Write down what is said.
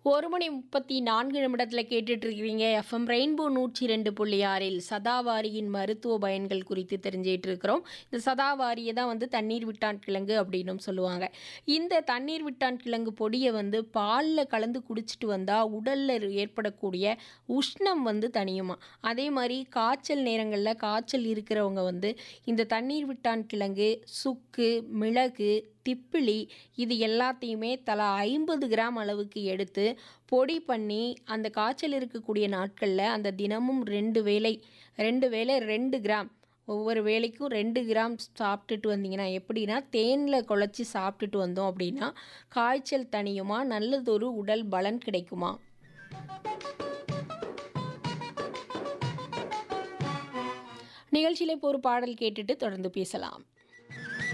ஒரு மணி முப்பத்தி நான்கு நிமிடத்தில் கேட்டுட்டு இருக்கிறீங்க எஃப்எம் ரெயின்போ நூற்றி ரெண்டு புள்ளி ஆறில் சதாவாரியின் மருத்துவ பயன்கள் குறித்து தெரிஞ்சிட்டு இருக்கிறோம் இந்த சதாவாரியை தான் வந்து தண்ணீர் விட்டான் கிழங்கு அப்படின்னும் சொல்லுவாங்க இந்த தண்ணீர் விட்டான் கிழங்கு பொடியை வந்து பாலில் கலந்து குடிச்சிட்டு வந்தால் உடலில் ஏற்படக்கூடிய உஷ்ணம் வந்து தணியுமா அதே மாதிரி காய்ச்சல் நேரங்களில் காய்ச்சல் இருக்கிறவங்க வந்து இந்த தண்ணீர் விட்டான் கிழங்கு சுக்கு மிளகு திப்பிலி இது எல்லாத்தையுமே தலா ஐம்பது கிராம் அளவுக்கு எடுத்து பொடி பண்ணி அந்த காய்ச்சல் இருக்கக்கூடிய நாட்களில் அந்த தினமும் ரெண்டு வேளை ரெண்டு வேளை ரெண்டு கிராம் ஒவ்வொரு வேளைக்கும் ரெண்டு கிராம் சாப்பிட்டுட்டு வந்தீங்கன்னா எப்படின்னா தேனில் குழச்சி சாப்பிட்டுட்டு வந்தோம் அப்படின்னா காய்ச்சல் தணியுமா நல்லதொரு உடல் பலன் கிடைக்குமா நிகழ்ச்சியில் இப்போ ஒரு பாடல் கேட்டுட்டு தொடர்ந்து பேசலாம்